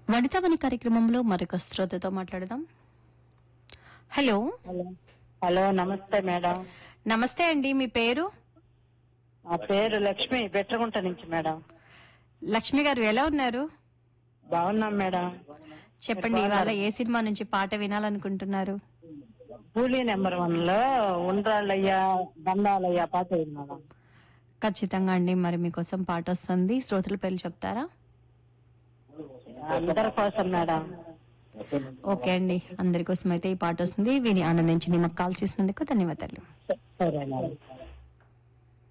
వనితావని కార్యక్రమంలో మరొక శ్రోతతో మాట్లాడదాం హలో హలో హలో నమస్తే మేడం నమస్తే అండి మీ పేరు నా పేరు లక్ష్మి బెట్రగుంట నుంచి మేడం లక్ష్మి గారు ఎలా ఉన్నారు బాగున్నాం మేడం చెప్పండి ఇవాళ ఏ సినిమా నుంచి పాట వినాలనుకుంటున్నారు కూలీ నెంబర్ వన్ లో ఉండ్రాళ్ళయ్య దండాలయ్య పాట ఉంది మేడం ఖచ్చితంగా అండి మరి మీకోసం పాట వస్తుంది శ్రోతల పేర్లు చెప్తారా అందరి కోసం మేడం ఓకే అండి అందరి కోసం అయితే ఈ పాట వస్తుంది విని ఆనందించి మాకు కాల్ చేసినందుకు ధన్యవాదాలు సరే మేడం